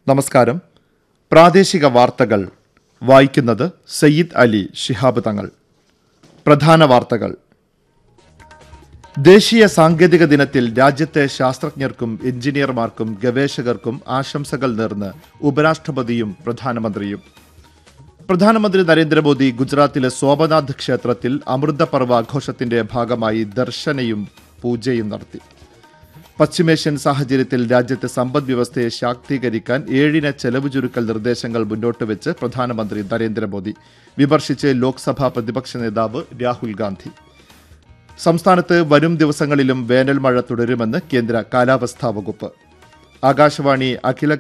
നമസ്കാരം പ്രാദേശിക വാർത്തകൾ വായിക്കുന്നത് സയ്യിദ് അലി ശിഹാബ് തങ്ങൾ പ്രധാന വാർത്തകൾ ദേശീയ സാങ്കേതിക ദിനത്തിൽ രാജ്യത്തെ ശാസ്ത്രജ്ഞർക്കും എഞ്ചിനീയർമാർക്കും ഗവേഷകർക്കും ആശംസകൾ നേർന്ന് ഉപരാഷ്ട്രപതിയും പ്രധാനമന്ത്രിയും പ്രധാനമന്ത്രി നരേന്ദ്രമോദി ഗുജറാത്തിലെ സോമനാഥ് ക്ഷേത്രത്തിൽ അമൃതപർവ്വ ആഘോഷത്തിന്റെ ഭാഗമായി ദർശനയും പൂജയും നടത്തി പശ്ചിമേഷ്യൻ സാഹചര്യത്തിൽ രാജ്യത്തെ സമ്പദ് വ്യവസ്ഥയെ ശാക്തീകരിക്കാൻ ഏഴിന ചെലവ് ചുരുക്കൽ നിർദ്ദേശങ്ങൾ മുന്നോട്ട് വെച്ച് പ്രധാനമന്ത്രി നരേന്ദ്രമോദി വിമർശിച്ച് ലോക്സഭാ പ്രതിപക്ഷ നേതാവ് രാഹുൽ ഗാന്ധി സംസ്ഥാനത്ത് വരും ദിവസങ്ങളിലും വേനൽ മഴ തുടരുമെന്ന് കേന്ദ്ര കാലാവസ്ഥാ വകുപ്പ് ആകാശവാണി അഖില